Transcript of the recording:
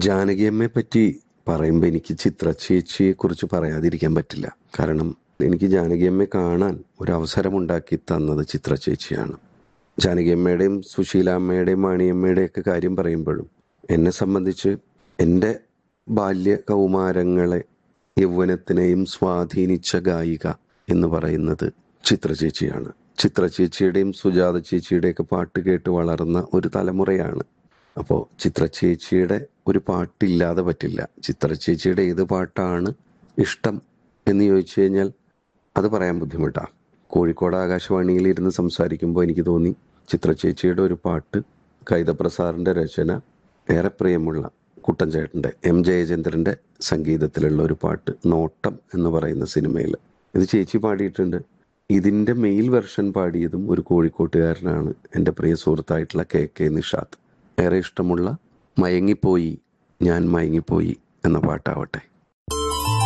ജാനകിയമ്മയെ പറ്റി പറയുമ്പോൾ എനിക്ക് ചിത്ര ചേച്ചിയെ കുറിച്ച് പറയാതിരിക്കാൻ പറ്റില്ല കാരണം എനിക്ക് ജാനകിയമ്മയെ കാണാൻ ഒരു അവസരം ഉണ്ടാക്കി തന്നത് ചിത്ര ചേച്ചിയാണ് ജാനകിയമ്മയുടെയും സുശീലാമ്മയുടെയും മാണിയമ്മയുടെയും ഒക്കെ കാര്യം പറയുമ്പോഴും എന്നെ സംബന്ധിച്ച് എൻ്റെ ബാല്യ കൗമാരങ്ങളെ യൗവനത്തിനെയും സ്വാധീനിച്ച ഗായിക എന്ന് പറയുന്നത് ചിത്ര ചേച്ചിയാണ് ചിത്ര ചേച്ചിയുടെയും സുജാത ചേച്ചിയുടെയൊക്കെ പാട്ട് കേട്ട് വളർന്ന ഒരു തലമുറയാണ് അപ്പോൾ ചിത്ര ചേച്ചിയുടെ ഒരു പാട്ടില്ലാതെ പറ്റില്ല ചിത്ര ചേച്ചിയുടെ ഏത് പാട്ടാണ് ഇഷ്ടം എന്ന് ചോദിച്ചു കഴിഞ്ഞാൽ അത് പറയാൻ ബുദ്ധിമുട്ടാണ് കോഴിക്കോട് ആകാശവാണിയിൽ ഇരുന്ന് സംസാരിക്കുമ്പോൾ എനിക്ക് തോന്നി ചിത്ര ചേച്ചിയുടെ ഒരു പാട്ട് കൈതപ്രസാറിൻ്റെ രചന ഏറെ പ്രിയമുള്ള കുട്ടൻ ചേട്ടൻ്റെ എം ജയചന്ദ്രൻ്റെ സംഗീതത്തിലുള്ള ഒരു പാട്ട് നോട്ടം എന്ന് പറയുന്ന സിനിമയിൽ ഇത് ചേച്ചി പാടിയിട്ടുണ്ട് ഇതിൻ്റെ മെയിൽ വെർഷൻ പാടിയതും ഒരു കോഴിക്കോട്ടുകാരനാണ് എൻ്റെ പ്രിയ സുഹൃത്തായിട്ടുള്ള കെ കെ നിഷാദ് ഏറെ ഇഷ്ടമുള്ള മയങ്ങിപ്പോയി ഞാൻ മയങ്ങിപ്പോയി എന്ന പാട്ടാവട്ടെ